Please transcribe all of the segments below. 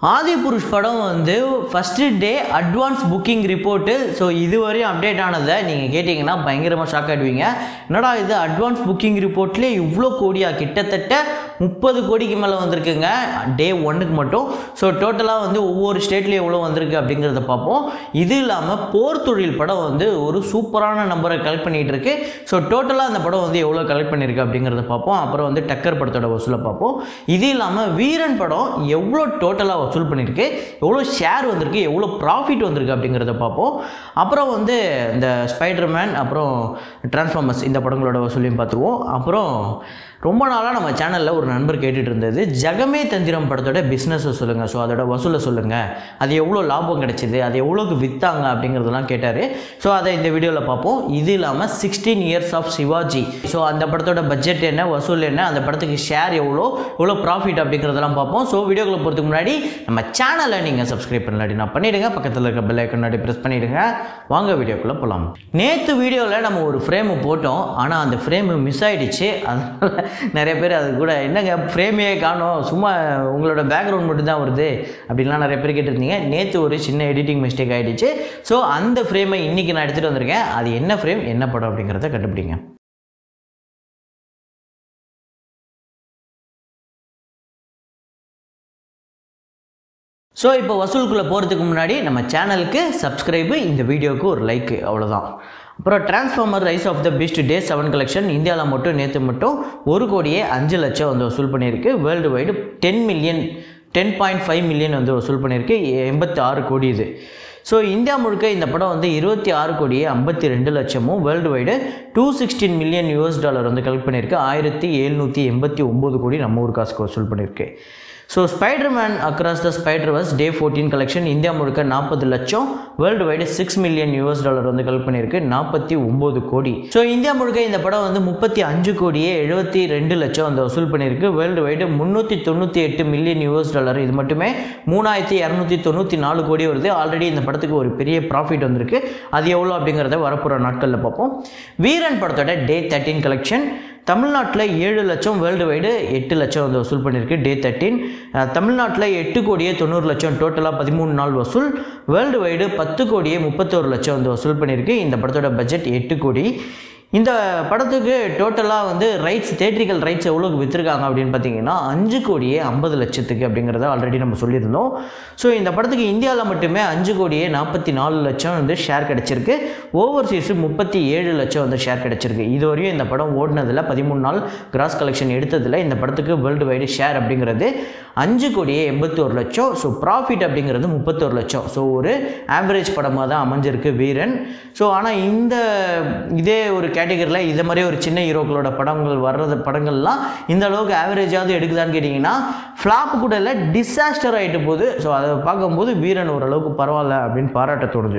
ஆதி புருஷ் படம் வந்து first day advance booking report so இதுவரையும் அப்டேட் ஆனதை நீங்கள் கேட்டிங்கன்னா பயங்கரமாக ஷாக் ஆகிடுவீங்க என்னடா இது அட்வான்ஸ் புக்கிங் ரிப்போர்ட்லேயே இவ்வளோ கோடியா கிட்டத்தட்ட முப்பது கோடிக்கு மேலே வந்திருக்குங்க டே ஒன்றுக்கு மட்டும் ஸோ டோட்டலாக வந்து ஒவ்வொரு ஸ்டேட்லேயும் எவ்வளோ வந்திருக்கு அப்படிங்கிறத பார்ப்போம் இது இல்லாமல் போர் தொழில் படம் வந்து ஒரு சூப்பரான நம்பரை கலெக்ட் பண்ணிகிட்டு இருக்கு ஸோ டோட்டலாக அந்த படம் வந்து எவ்வளோ கலெக்ட் பண்ணியிருக்கு அப்படிங்கிறத பார்ப்போம் அப்புறம் வந்து டக்கர் படத்தோட வசூலை பார்ப்போம் இது இல்லாமல் வீரன் படம் எவ்வளோ டோட்டலாக வசூல் பண்ணியிருக்கு எவ்வளோ ஷேர் வந்திருக்கு எவ்வளோ ப்ராஃபிட் வந்திருக்கு அப்படிங்கிறத பார்ப்போம் அப்புறம் வந்து இந்த ஸ்பைடர்மேன் அப்புறம் டிரான்ஸ்ஃபார்மர்ஸ் இந்த படங்களோட வசூலையும் பார்த்துருவோம் அப்புறம் ரொம்ப நாளாக நம்ம சேனலில் ஒரு நண்பர் கேட்டுட்டு இருந்தது ஜகமே தந்திரம் படத்தோட பிஸ்னஸை சொல்லுங்கள் ஸோ அதோட வசூலை சொல்லுங்கள் அது எவ்வளோ லாபம் கிடைச்சிது அது எவ்வளோக்கு விற்றாங்க அப்படிங்கிறதெல்லாம் கேட்டார் ஸோ அதை இந்த வீடியோவில் பார்ப்போம் இது இல்லாமல் sixteen years of Sivaji so அந்த படத்தோட பட்ஜெட் என்ன வசூல் என்ன அந்த படத்துக்கு ஷேர் எவ்வளோ எவ்வளோ ப்ராஃபிட் அப்படிங்கிறதெல்லாம் பார்ப்போம் ஸோ வீடியோக்குள்ள போகிறதுக்கு முன்னாடி நம்ம சேனலை நீங்கள் சப்ஸ்கிரைப் பண்ணலாடி நான் பண்ணிவிடுங்க பக்கத்தில் இருக்க பெல் ஐக்கன் நாடி ப்ரெஸ் பண்ணிவிடுங்க வாங்க வீடியோக்குள்ளே போகலாம் நேற்று வீடியோவில் நம்ம ஒரு ஃப்ரேமு போட்டோம் ஆனால் அந்த ஃப்ரேமு மிஸ் ஆயிடுச்சு அதனால் நிறைய பேர் அது கூட என்னங்க ஃப்ரேமே காணோம் சும்மா உங்களோட பேக்ரவுண்ட் மட்டும்தான் வருது அப்படின்லாம் நிறைய பேர் கேட்டிருந்தீங்க நேற்று ஒரு சின்ன எடிட்டிங் மிஸ்டேக் ஆகிடுச்சு ஸோ அந்த ஃப்ரேமை இன்றைக்கி நான் எடுத்துகிட்டு வந்திருக்கேன் அது என்ன ஃப்ரேம் என்ன படம் அப்படிங்கிறத கண்டுபிடிங்க ஸோ இப்போ வசூலுக்குள்ளே போகிறதுக்கு முன்னாடி நம்ம சேனலுக்கு சப்ஸ்கிரைபு இந்த வீடியோவுக்கு ஒரு லைக்கு அவ்வளோதான் அப்புறம் transformer rise of the beast day seven collection இந்தியாவில் மட்டும் நேற்று மட்டும் ஒரு கோடியே அஞ்சு லட்சம் வந்து வசூல் பண்ணியிருக்கு world wide ten million ten point five million வந்து வசூல் பண்ணியிருக்கு எண்பத்தி ஆறு கோடி இது ஸோ இந்தியா முழுக்க இந்த படம் வந்து இருபத்தி ஆறு கோடியே ஐம்பத்தி ரெண்டு லட்சமும் world wide two sixteen million US dollar வந்து கலெக்ட் பண்ணியிருக்கு ஆயிரத்தி எழுநூற்றி எண்பத்தி ஒம்பது கோடி நம்ம ஊர் காசுக்கு வசூல் பண்ணியிருக்கு so Spiderman across the Spiderverse day fourteen collection India முழுக்க நாற்பது லட்சம் world wide six million US dollar வந்து கலெக்ட் பண்ணியிருக்கு நாற்பத்தி ஒம்பது கோடி ஸோ இந்தியா முழுக்க இந்த படம் வந்து முப்பத்தி அஞ்சு கோடியே எழுபத்தி ரெண்டு லட்சம் வந்து வசூல் பண்ணியிருக்கு வேர்ல்டு வைடு முந்நூற்றி தொண்ணூற்றி எட்டு மில்லியன் யூஎஸ் டாலர் இது மட்டுமே மூணாயிரத்தி இரநூத்தி தொண்ணூற்றி நாலு கோடி வருது ஆல்ரெடி இந்த படத்துக்கு ஒரு பெரிய ப்ராஃபிட் வந்திருக்கு அது எவ்வளோ அப்படிங்கிறத வரப்போகிற நாட்களில் பார்ப்போம் வீரன் படத்தோட டே தேர்ட்டின் கலெக்ஷன் தமிழ்நாட்டில் ஏழு லட்சம் வேர்ல்டு வைடு எட்டு லட்சம் வந்து வசூல் பண்ணியிருக்கு டே தேர்ட்டின் தமிழ்நாட்டில் எட்டு கோடியே தொண்ணூறு லட்சம் டோட்டலாக பதிமூணு நாள் வசூல் வேர்ல்டு வைடு பத்து கோடியே முப்பத்தோரு லட்சம் வந்து வசூல் பண்ணியிருக்கு இந்த படத்தோட பட்ஜெட் எட்டு கோடி இந்த படத்துக்கு டோட்டலாக வந்து ரைட்ஸ் தேட்ரிக்கல் ரைட்ஸ் எவ்வளோக்கு விற்றுருக்காங்க அப்படின்னு பார்த்தீங்கன்னா அஞ்சு கோடியே ஐம்பது லட்சத்துக்கு அப்படிங்கிறத ஆல்ரெடி நம்ம சொல்லியிருந்தோம் ஸோ இந்த படத்துக்கு இந்தியாவில் மட்டுமே அஞ்சு கோடியே நாற்பத்தி நாலு லட்சம் வந்து ஷேர் கிடச்சிருக்கு ஓவர்சீஸு முப்பத்தி ஏழு லட்சம் வந்து ஷேர் கிடச்சிருக்கு இது வரையும் இந்த படம் ஓடினதில் பதிமூணு நாள் கிராஸ் கலெக்ஷன் எடுத்ததில் இந்த படத்துக்கு வேர்ல்டு வைடு ஷேர் அப்படிங்கிறது அஞ்சு கோடியே எண்பத்தி ஒரு லட்சம் ஸோ ப்ராஃபிட் அப்படிங்கிறது முப்பத்தொரு லட்சம் ஸோ ஒரு ஆவரேஜ் படமாக தான் அமைஞ்சிருக்கு வீரன் ஸோ ஆனால் இந்த இதே ஒரு கேட்டகரியில் இது மாதிரி ஒரு சின்ன ஹீரோக்களோட படங்கள் வர்றது படங்கள்லாம் இந்த அளவுக்கு ஆவரேஜாவது எடுக்குதான்னு கேட்டிங்கன்னா ஃப்ளாப் கூட இல்லை டிசாஸ்டர் ஆகிட்டு போகுது ஸோ அதை பார்க்கும்போது வீரன் ஓரளவுக்கு பரவாயில்ல அப்படின்னு பாராட்ட தோணுது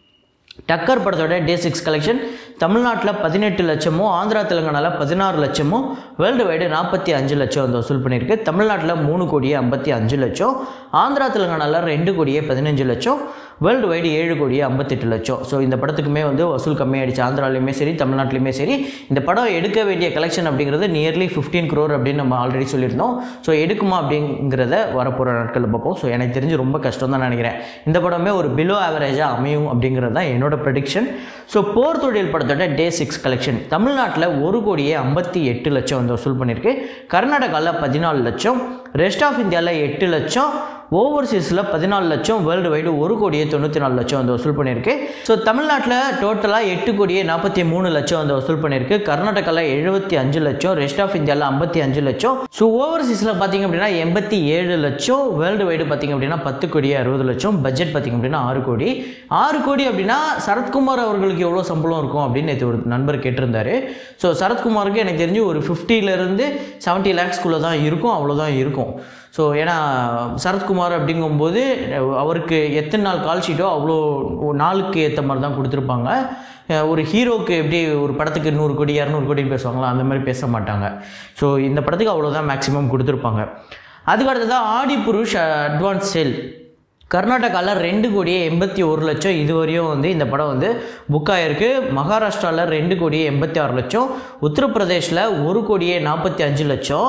டக்கர் படத்தோட டே சிக்ஸ் கலெக்ஷன் தமிழ்நாட்டில் பதினெட்டு லட்சமும் ஆந்திரா தெலுங்கானாவில் பதினாறு லட்சமும் வேர்ல்டு வைடு நாற்பத்தி அஞ்சு லட்சம் வந்து வசூல் பண்ணியிருக்கு தமிழ்நாட்டில் மூணு கோடியே ஐம்பத்தி அஞ்சு லட்சம் ஆந்திரா தெலுங்கானாவில் ரெண்டு கோடியே பதினஞ்சு லட்சம் வேர்ல்டு வைடு ஏழு கோடியே ஐம்பத்தெட்டு லட்சம் ஸோ இந்த படத்துக்குமே வந்து வசூல் கம்மியாயிடுச்சு ஆந்திராலையுமே சரி தமிழ்நாட்டிலையுமே சரி இந்த படம் எடுக்க வேண்டிய கலெக்ஷன் அப்படிங்கிறது நியர்லி ஃபிஃப்டீன் க்ரோர் அப்படின்னு நம்ம ஆல்ரெடி சொல்லியிருந்தோம் ஸோ எடுக்குமா அப்படிங்கிறத வரப்போகிற நாட்களில் பார்ப்போம் ஸோ எனக்கு தெரிஞ்சு ரொம்ப கஷ்டம் தான் நினைக்கிறேன் இந்த படமே ஒரு பிலோ ஆவரேஜாக அமையும் அப்படிங்கிறது தான் என்னோட ப்ரெடிக்ஷன் ஸோ போர் தொழில் படத்தோட டே சிக்ஸ் கலெக்ஷன் தமிழ்நாட்டில் ஒரு கோடியே ஐம்பத்தி எட்டு லட்சம் வந்து வசூல் பண்ணியிருக்கு கர்நாடகாவில் பதினாலு லட்சம் ரெஸ்ட் ஆஃப் இந்தியாவில் எட்டு லட்சம் ஓவர்சீஸில் பதினாலு லட்சம் வேர்ல்டு வைடு ஒரு கோடியே தொண்ணூற்றி நாலு லட்சம் வந்து வசூல் பண்ணியிருக்கு ஸோ தமிழ்நாட்டில் டோட்டலாக எட்டு கோடியே நாற்பத்தி மூணு லட்சம் வந்து வசூல் பண்ணியிருக்கு கர்நாடகாவில் எழுபத்தி அஞ்சு லட்சம் ரெஸ்ட் ஆஃப் இந்தியாவில் ஐம்பத்தி அஞ்சு லட்சம் ஸோ ஓவர்சீஸில் பார்த்தீங்க அப்படின்னா எண்பத்தி ஏழு லட்சம் வேர்ல்டு வைடு பார்த்தீங்க அப்படின்னா பத்து கோடியே அறுபது லட்சம் பட்ஜெட் பார்த்தீங்க அப்படின்னா ஆறு கோடி ஆறு கோடி அப்படின்னா சரத்குமார் அவர்களுக்கு எவ்வளோ சம்பளம் இருக்கும் அப்படின்னு நேற்று ஒரு நண்பர் கேட்டிருந்தாரு ஸோ சரத்குமாருக்கு எனக்கு தெரிஞ்சு ஒரு ஃபிஃப்டியிலேருந்து செவன்ட்டி லேக்ஸ்குள்ளே தான் இருக்கும் அவ்வளோதான் இருக்கும் ஸோ ஏன்னா சரத்குமார் அப்படிங்கும்போது அவருக்கு எத்தனை நாள் கால் ஷீட்டோ அவ்வளோ நாளுக்கு ஏற்ற மாதிரி தான் கொடுத்துருப்பாங்க ஒரு ஹீரோக்கு எப்படி ஒரு படத்துக்கு நூறு கோடி இரநூறு கோடின்னு பேசுவாங்களா அந்த மாதிரி பேச மாட்டாங்க ஸோ இந்த படத்துக்கு அவ்வளோதான் மேக்ஸிமம் கொடுத்துருப்பாங்க அதுக்கு அடுத்ததாக ஆடி புருஷ் அட்வான்ஸ் சேல் கர்நாடகாவில் ரெண்டு கோடியே எண்பத்தி ஒரு லட்சம் இதுவரையும் வந்து இந்த படம் வந்து புக் ஆகிருக்கு மகாராஷ்டிராவில் ரெண்டு கோடியே எண்பத்தி ஆறு லட்சம் உத்தரப்பிரதேஷில் ஒரு கோடியே நாற்பத்தி அஞ்சு லட்சம்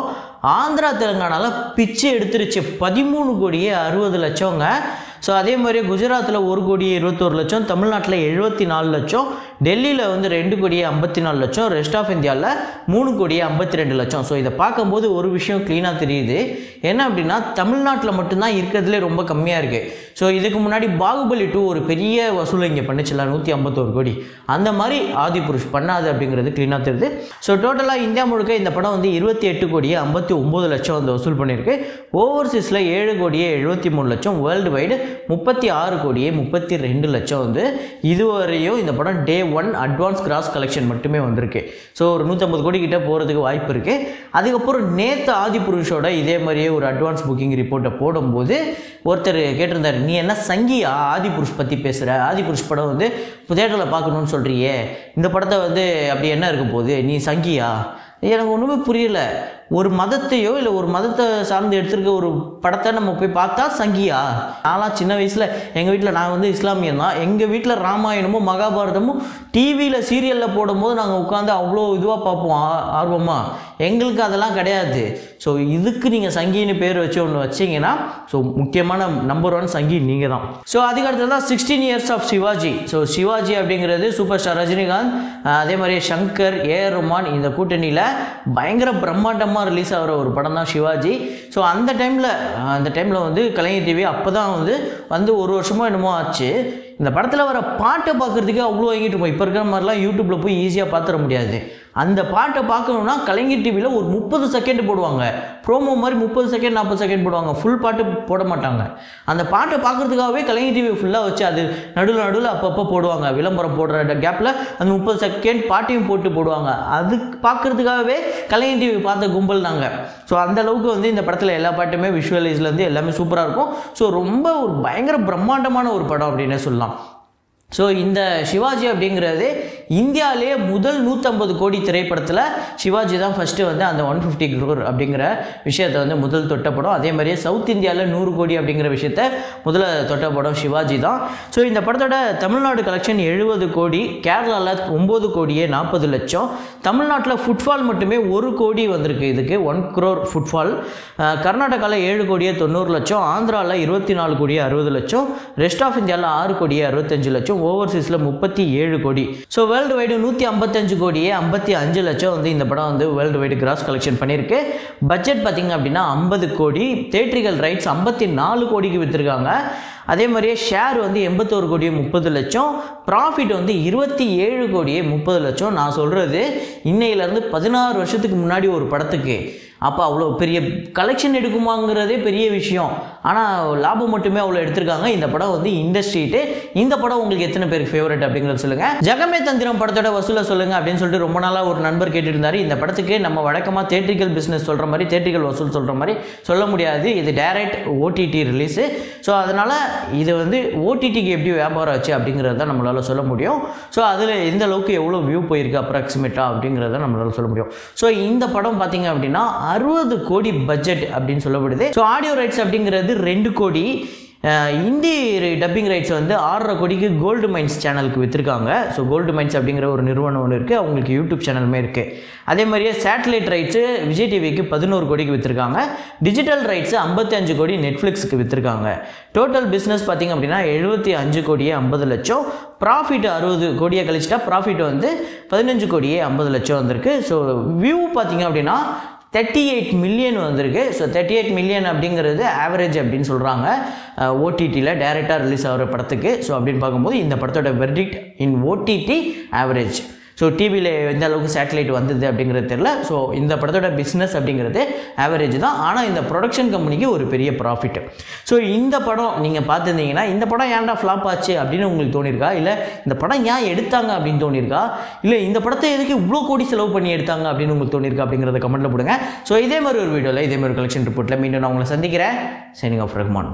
ஆந்திரா தெலுங்கானாவில் பிச்சு எடுத்துருச்சு பதிமூணு கோடியே அறுபது லட்சங்க ஸோ அதே மாதிரி குஜராத்தில் ஒரு கோடி இருபத்தோரு லட்சம் தமிழ்நாட்டில் எழுபத்தி நாலு லட்சம் டெல்லியில் வந்து ரெண்டு கோடியே ஐம்பத்தி நாலு லட்சம் ரெஸ்ட் ஆஃப் இந்தியாவில் மூணு கோடியே ஐம்பத்தி ரெண்டு லட்சம் ஸோ இதை பார்க்கும்போது ஒரு விஷயம் க்ளீனாக தெரியுது என்ன அப்படின்னா தமிழ்நாட்டில் மட்டும்தான் இருக்கிறதுலே ரொம்ப கம்மியாக இருக்குது ஸோ இதுக்கு முன்னாடி பாகுபலி டூ ஒரு பெரிய வசூலை இங்கே பண்ணுச்சுல நூற்றி ஐம்பத்தோரு கோடி அந்த மாதிரி ஆதி புருஷ் பண்ணாது அப்படிங்கிறது க்ளீனாக தெரியுது ஸோ டோட்டலாக இந்தியா முழுக்க இந்த படம் வந்து இருபத்தி எட்டு கோடியே ஐம்பத்தி ஒம்பது லட்சம் வந்து வசூல் பண்ணியிருக்கு ஓவர்சீஸில் ஏழு கோடியே எழுபத்தி மூணு லட்சம் வேர்ல்டு வைடு முப்பத்தி ஆறு கோடியே முப்பத்தி ரெண்டு லட்சம் வந்து இதுவரையும் இந்த படம் day one advance gross collection மட்டுமே வந்திருக்கு ஸோ ஒரு நூற்றம்பது கோடி கிட்ட போகிறதுக்கு வாய்ப்பு இருக்குது அதுக்கப்புறம் நேற்று ஆதி புருஷோட இதே மாதிரியே ஒரு அட்வான்ஸ் புக்கிங் ரிப்போர்ட்டை போடும்போது ஒருத்தர் கேட்டிருந்தார் நீ என்ன சங்கியா ஆதி புருஷ் பற்றி பேசுகிற ஆதி புருஷ் படம் வந்து தேட்டரில் பார்க்கணுன்னு சொல்கிறியே இந்த படத்தை வந்து அப்படி என்ன இருக்க போகுது நீ சங்கியா எனக்கு ஒன்றுமே புரியல ஒரு மதத்தையோ இல்லை ஒரு மதத்தை சார்ந்து எடுத்திருக்க ஒரு படத்தை நம்ம போய் பார்த்தா சங்கியா நான்லாம் சின்ன வயசில் எங்கள் வீட்டில் நான் வந்து இஸ்லாமியன் தான் எங்கள் வீட்டில் ராமாயணமும் மகாபாரதமும் டிவியில் சீரியலில் போடும்போது நாங்கள் உட்காந்து அவ்வளோ இதுவாக பார்ப்போம் ஆ- ஆர்வமாக எங்களுக்கு அதெல்லாம் கிடையாது ஸோ இதுக்கு நீங்கள் சங்கின்னு பேர் வச்சு ஒன்று வச்சீங்கன்னா ஸோ முக்கியமான நம்பர் ஒன் சங்கி நீங்கள் தான் ஸோ அதுக்கு அடுத்தது தான் sixteen years of Sivaji so Sivaji அப்படிங்கிறது சூப்பர் ஸ்டார் ரஜினிகாந்த் ஆஹ் அதே மாதிரி சங்கர் ஏஆர் ரஹ்மான் இந்த கூட்டணியில் பயங்கர பிரம்மாண்டமாக ரிலீஸ் ஆகிற ஒரு படம் தான் சிவாஜி ஸோ அந்த டைமில் அந்த டைமில் வந்து கலைஞர் டிவி அப்போ தான் வந்து வந்து ஒரு வருஷமோ என்னமோ ஆச்சு இந்த படத்தில் வர பாட்டை பார்க்குறதுக்கே அவ்வளோ வாங்கிட்டு இருப்போம் இப்போ இருக்கிற மாதிரிலாம் யூடியூப்பில் போய் ஈஸியாக பார்த்துட முடியாது அந்த பாட்டை பார்க்கணுன்னா கலைஞர் டிவியில் ஒரு முப்பது செகண்ட் போடுவாங்க ப்ரோமோ மாதிரி முப்பது செகண்ட் நாற்பது செகண்ட் போடுவாங்க ஃபுல் பாட்டு போட மாட்டாங்க அந்த பாட்டை பார்க்குறதுக்காகவே கலைஞர் டிவி ஃபுல்லாக வச்சு அது நடுவில் நடுவில் அப்பப்போ போடுவாங்க விளம்பரம் போடுற கேப்பில் அந்த முப்பது செகண்ட் பாட்டையும் போட்டு போடுவாங்க அது பார்க்குறதுக்காகவே கலைஞர் டிவி பார்த்த கும்பல் நாங்கள் ஸோ அந்த அளவுக்கு வந்து இந்த படத்தில் எல்லா பாட்டுமே விஷுவலைஸ்லேருந்து எல்லாமே சூப்பராக இருக்கும் ஸோ ரொம்ப ஒரு பயங்கர பிரம்மாண்டமான ஒரு படம் அப்படின்னே சொல்லலாம் ஸோ இந்த சிவாஜி அப்படிங்கிறது இந்தியாவிலேயே முதல் நூற்றம்பது கோடி திரைப்படத்தில் சிவாஜி தான் ஃபஸ்ட்டு வந்து அந்த ஒன் ஃபிஃப்டி க்ரோர் அப்படிங்கிற விஷயத்தை வந்து முதல் தொட்ட படம் அதே மாதிரியே சவுத் இந்தியாவில் நூறு கோடி அப்படிங்கிற விஷயத்த முதல்ல தொட்ட படம் சிவாஜி தான் ஸோ இந்த படத்தோட தமிழ்நாடு கலெக்ஷன் எழுபது கோடி கேரளாவில் ஒம்பது கோடியே நாற்பது லட்சம் தமிழ்நாட்டில் ஃபுட்ஃபால் மட்டுமே ஒரு கோடி வந்திருக்கு இதுக்கு ஒன் க்ரோர் ஃபுட்ஃபால் கர்நாடகாவில் ஏழு கோடியே தொண்ணூறு லட்சம் ஆந்திராவில் இருபத்தி நாலு கோடியே அறுபது லட்சம் ரெஸ்ட் ஆஃப் இந்தியாவில் ஆறு கோடியே அறுபத்தஞ்சு லட்சம் ஓவர்சீஸில் முப்பத்தி ஏழு கோடி ஸோ வேர்ல்டு வைடு நூற்றி ஐம்பத்தஞ்சு கோடியே ஐம்பத்தி அஞ்சு லட்சம் வந்து இந்த படம் வந்து வேர்ல்டு வைடு கிராஸ் கலெக்ஷன் பண்ணியிருக்கு பட்ஜெட் பார்த்தீங்க அப்படின்னா ஐம்பது கோடி தேட்ரிக்கல் ரைட்ஸ் ஐம்பத்தி நாலு கோடிக்கு விற்றுருக்காங்க அதே மாதிரியே ஷேர் வந்து எண்பத்தோரு கோடியே முப்பது லட்சம் ப்ராஃபிட் வந்து இருபத்தி ஏழு கோடியே முப்பது லட்சம் நான் சொல்கிறது இன்னையிலேருந்து பதினாறு வருஷத்துக்கு முன்னாடி ஒரு படத்துக்கு அப்போ அவ்வளோ பெரிய கலெக்ஷன் எடுக்குமாங்கிறதே பெரிய விஷயம் ஆனால் லாபம் மட்டுமே அவ்வளோ எடுத்திருக்காங்க இந்த படம் வந்து இண்டஸ்ட்ரிட்டு இந்த படம் உங்களுக்கு எத்தனை பேருக்கு ஃபேவரட் அப்படிங்கிறத சொல்லுங்கள் ஜெகமே தந்திரம் படத்தோட வசூலை சொல்லுங்கள் அப்படின்னு சொல்லிட்டு ரொம்ப நாளாக ஒரு நண்பர் கேட்டுட்டு இருந்தாரு இந்த படத்துக்கு நம்ம வழக்கமாக தேட்ரிக்கல் பிஸ்னஸ் சொல்கிற மாதிரி தேட்ரிக்கல் வசூல் சொல்கிற மாதிரி சொல்ல முடியாது இது டைரக்ட் ஓடிடி ரிலீஸு ஸோ அதனால் இது வந்து ஓடிடிக்கு எப்படி வியாபாரம் ஆச்சு அப்படிங்கிறத தான் நம்மளால் சொல்ல முடியும் ஸோ அதில் எந்த அளவுக்கு எவ்வளோ வியூ போயிருக்கு அப்ராக்சிமேட்டாக அப்படிங்கிறத நம்மளால் சொல்ல முடியும் ஸோ இந்த படம் பார்த்தீங்க அப்படின்னா அறுபது கோடி பட்ஜெட் அப்படின்னு சொல்லப்படுது ஸோ ஆடியோ ரைட்ஸ் அப்படிங்கிறது ரெண்டு கோடி அஹ் இந்தி டப்பிங் ரைட்ஸ் வந்து ஆறரை கோடிக்கு கோல்டு மைன்ஸ் சேனலுக்கு விற்றுருக்காங்க ஸோ கோல்டு மைன்ஸ் அப்படிங்கிற ஒரு நிறுவனம் ஒன்று இருக்குது அவங்களுக்கு யூடியூப் சேனலுமே இருக்குது அதே மாதிரியே சேட்டலைட் ரைட்ஸு விஜய் டிவிக்கு பதினோரு கோடிக்கு விற்றுருக்காங்க டிஜிட்டல் ரைட்ஸு ஐம்பத்தி அஞ்சு கோடி நெட்ஃப்ளிக்ஸுக்கு விற்றுருக்காங்க டோட்டல் பிஸ்னஸ் பார்த்திங்க அப்படின்னா எழுபத்தி அஞ்சு கோடியே ஐம்பது லட்சம் ப்ராஃபிட் அறுபது கோடியை கழிச்சிட்டா ப்ராஃபிட் வந்து பதினஞ்சு கோடியே ஐம்பது லட்சம் வந்திருக்கு ஸோ வியூ பார்த்தீங்க அப்படின்னா தேர்ட்டி எயிட் மில்லியன் வந்திருக்கு ஸோ தேர்ட்டி எயிட் மில்லியன் அப்படிங்கிறது ஆவரேஜ் அப்படின்னு சொல்கிறாங்க ஓடிடியில் டேரெக்டாக ரிலீஸ் ஆகிற படத்துக்கு ஸோ அப்படின்னு பார்க்கும்போது இந்த படத்தோட verdict in OTT average so டிவியில் எந்த அளவுக்கு சேட்டலைட் வந்தது அப்படிங்கிறது தெரில ஸோ இந்த படத்தோட பிஸ்னஸ் அப்படிங்கிறது ஆவரேஜ் தான் ஆனால் இந்த ப்ரொடக்ஷன் கம்பெனிக்கு ஒரு பெரிய ப்ராஃபிட் ஸோ இந்த படம் நீங்கள் பார்த்துருந்தீங்கன்னா இந்த படம் ஏன்டா ஃப்ளாப் ஆச்சு அப்படின்னு உங்களுக்கு தோணியிருக்கா இல்லை இந்த படம் ஏன் எடுத்தாங்க அப்படின்னு தோணியிருக்கா இல்லை இந்த படத்தை எதுக்கு இவ்வளோ கோடி செலவு பண்ணி எடுத்தாங்க அப்படின்னு உங்களுக்கு தோணியிருக்கா அப்படிங்கிறத கமெண்ட்டில் போடுங்க ஸோ இதே மாதிரி ஒரு வீடியோவில் இதே மாதிரி கலெக்ஷன் ரிப்போர்ட்டில் மீண்டும் நான் உங்களை சந்திக்கிறேன் சைனிங் ஆஃப் ரஹ்மான்